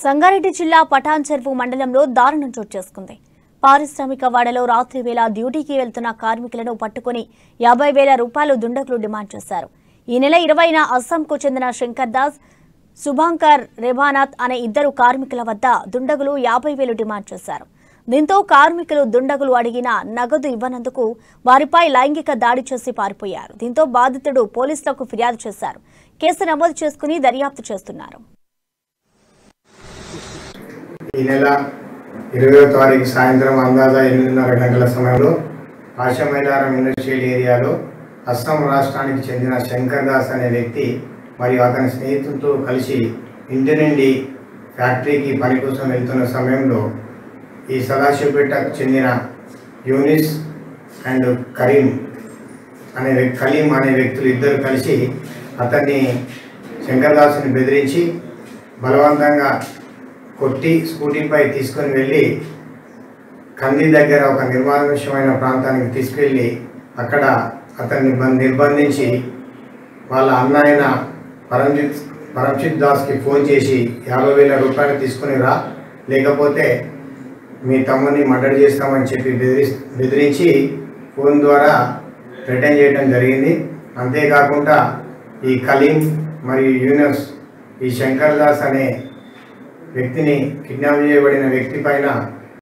సంగారెడ్డి జిల్లా పటాన్ చెరువు మండలంలో దారుణం చోటు చేసుకుంది పారిశ్రామిక వాడలో రాత్రి వేళ డ్యూటీకి వెళ్తున్న కార్మికులను పట్టుకుని యాభై వేల రూపాయలు దుండగులు డిమాండ్ చేశారు ఈ నెల ఇరవైన అస్సాంకు చెందిన శంకర్ దాస్ శుభాంకర్ రేబానాథ్ అనే ఇద్దరు కార్మికుల వద్ద దుండగులు యాభై వేలు డిమాండ్ చేశారు దీంతో కార్మికులు దుండగులు అడిగిన నగదు ఇవ్వనందుకు వారిపై లైంగిక దాడి చేసి పారిపోయారు దీంతో బాధితుడు పోలీసులకు ఫిర్యాదు చేశారు కేసు నమోదు చేసుకుని దర్యాప్తు చేస్తున్నారు ఈ నెల ఇరవయో తారీఖు సాయంత్రం అందాజా ఎనిమిదిన్నర గంటల సమయంలో ఆశమైలారం ఇండస్ట్రియల్ ఏరియాలో అస్సాం రాష్ట్రానికి చెందిన శంకర్ దాస్ అనే వ్యక్తి మరియు అతని స్నేహితులతో కలిసి ఇంటి నుండి ఫ్యాక్టరీకి పని కోసం వెళ్తున్న సమయంలో ఈ సదాశివపేటకు చెందిన యూనిస్ అండ్ కరీం అనే వ్యక్- కలీం అనే వ్యక్తులు ఇద్దరు కలిసి అతన్ని శంకర్ దాస్ని బెదిరించి బలవంతంగా కొట్టి స్కూటీపై తీసుకొని వెళ్ళి కంది దగ్గర ఒక నిర్మానుష్యమైన ప్రాంతానికి తీసుకెళ్ళి అక్కడ అతన్ని బం- నిర్బంధించి వాళ్ళ అన్న అయిన పరంజిత్ పరంజిత్ దాస్కి ఫోన్ చేసి యాభై వేల రూపాయలు తీసుకుని రా లేకపోతే మీ తమ్ముని మర్డర్ చేస్తామని చెప్పి బెదిరి బెదిరించి ఫోన్ ద్వారా రిటర్న్ చేయడం జరిగింది అంతేకాకుండా ఈ కలీం మరియు యూనస్ ఈ శంకర్ దాస్ అనే వ్యక్తిని కిడ్నాప్ చేయబడిన వ్యక్తి పైన